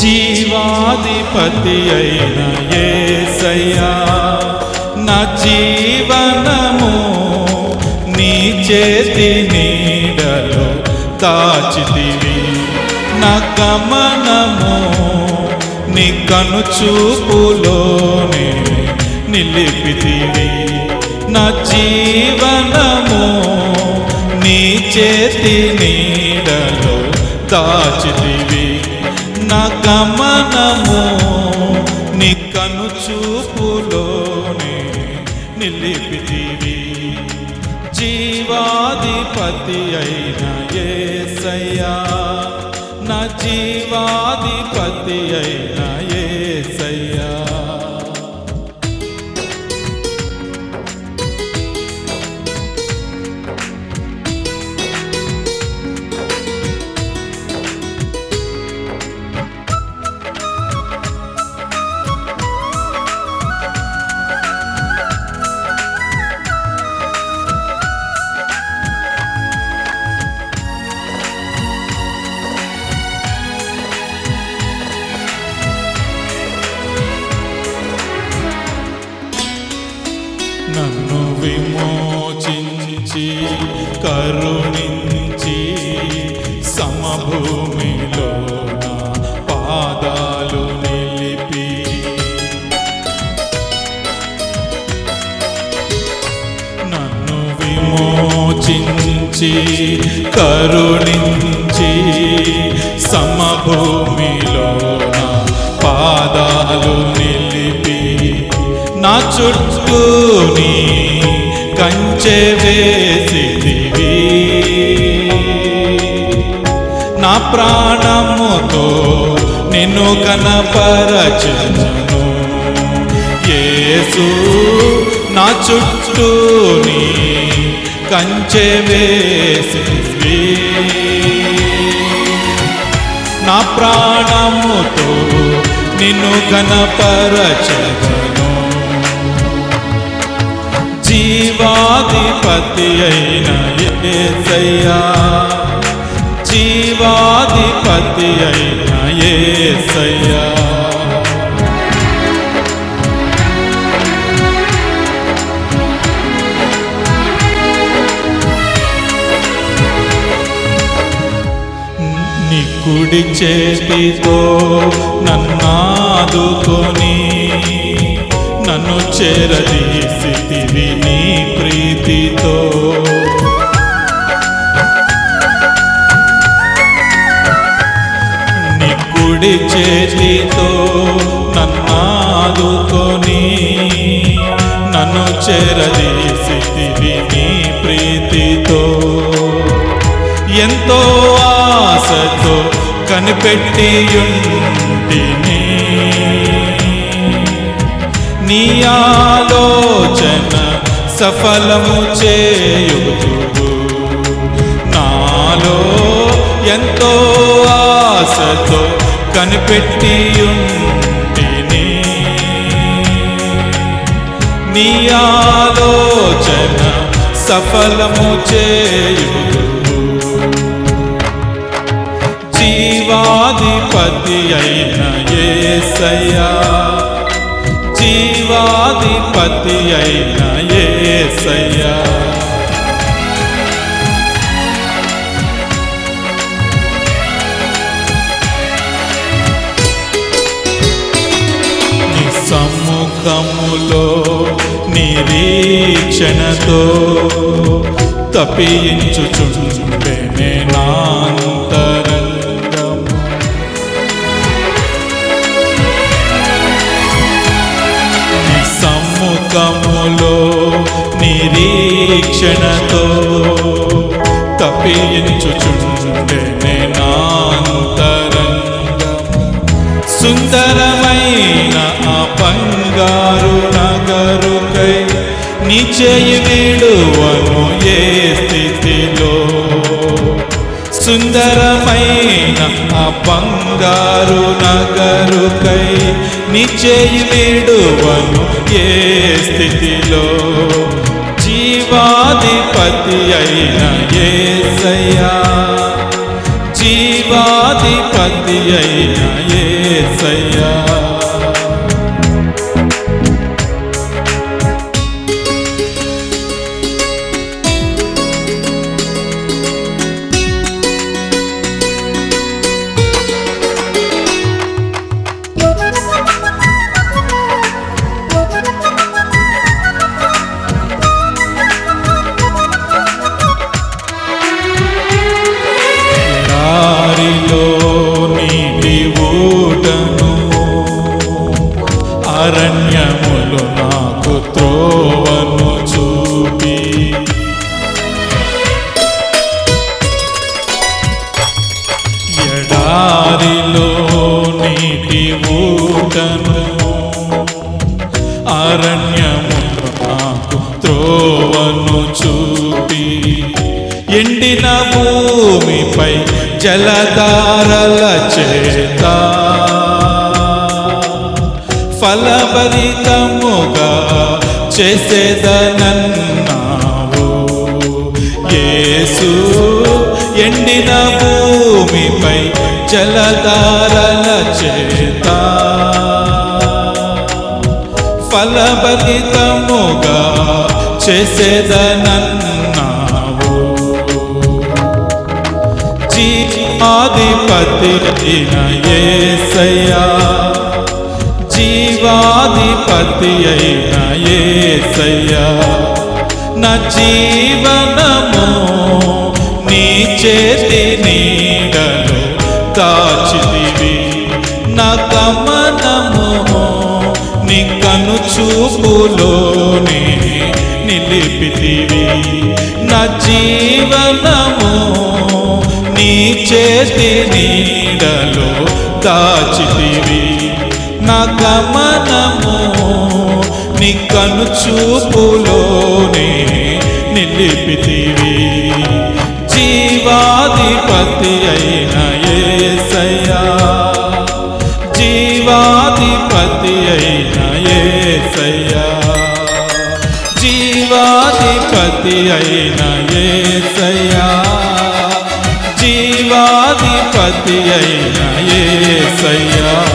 జీవాధిపతి అయిన యేసయ్యా నా జీవనము నీ చేతి నీడలో దాచితివి నా గమనము నీ కనుచూపులోనే నిలిపితివి నా జీవనము నీ చేతి నీడలో దాచితివి నా గమనము నీ కనుచూపులోనే నిలిపితివి జీవాధిపతి అయిన యేసయ్యా నా జీవాధిపతి అయిన యేసయ్యా నన్ను విమోచించి కరుణించి సమభూమిలో నా పాదాలు నిలిపి నన్ను విమోచించి కరుణించి సమభూమిలో నా పాదాలు నిలిపి నా చుట్టూ నీ కంచె వేసిదివి నా ప్రాణముతో నిన్ను కనపరచను యేసు నా చుట్టూ నీ కంచె వేసివి నా ప్రాణముతో నిన్ను కనపరచను జీవాధిపతి అయిన యేసయ్యా జీవాధిపతి అయిన యేసయ్యా నీ కుడి చేతితో నన్నాదుకొని నన్ను చేరదీసితివి నీ ప్రీతితో నీ కుడి చేతితో నన్నాదుకొని నన్ను చేరదీసితివి నీ ప్రీతితో ఎంతో ఆశతో కనిపెట్టి ఉంటిని నీ ఆలోచన సఫలము చేయుదువు నాలో ఎంతో ఆశతో కనిపెట్టి ఉంటిని నీ ఆలోచన సఫలము చేయుదువు జీవాధిపతి అయిన యేసయ్యా జీవాధిపతి అయిన యేసయ్యా నీ సమ్ముఖములో నిరీక్షణతో తప్పించుచుండెనే నాంతరంగము నీ సమ్ముఖములో నిరీక్షణతో తప్పించుచుండెనే నాంతరంగము సుందరమైన ఆ బంగారు నగరుకై నీ చేయి విడువను ఏ స్థితిలో సుందరమైన ఆ బంగారు నగరుకై నీ చేయి విడువను ఏ స్థితిలో జీవాధిపతి అయిన యేసయ్యా జీవాధిపతి అయిన యేసయ్యా ఎడారిలో నీటి ఊటను అరణ్యములు నాకు త్రోవను చూపి ఎడారిలో నీటి ఊటను అరణ్యములు నాకు త్రోవను చూపి ఎండిన భూమిపై జలధారల చేత ఫలభరితముగా చేసేదనన్నావు యేసు ఎండిన భూమిపై జలధారల చేత ఫలభరితముగా చేసేదనన్నావు జీవాధిపతి అయిన యేసయ్యా జీవాధిపతి అయిన యేసయ్యా నా జీవనము నీ చేతి నీడలో దాచితివి నా గమనము నీ కను చూపులోనే నిలిపితివి నా జీవనము నీ చేతి నీడలో దాచితివి నా గమనము నీ కను చూపులోనే నిలిపితివి జీవాధిపతి అయిన యేసయ్యా జీవాధిపతి అయిన యేసయ్యా జీవాధిపతి అయిన యేసయ్యా జీవాధిపతి అయిన యేసయ్యా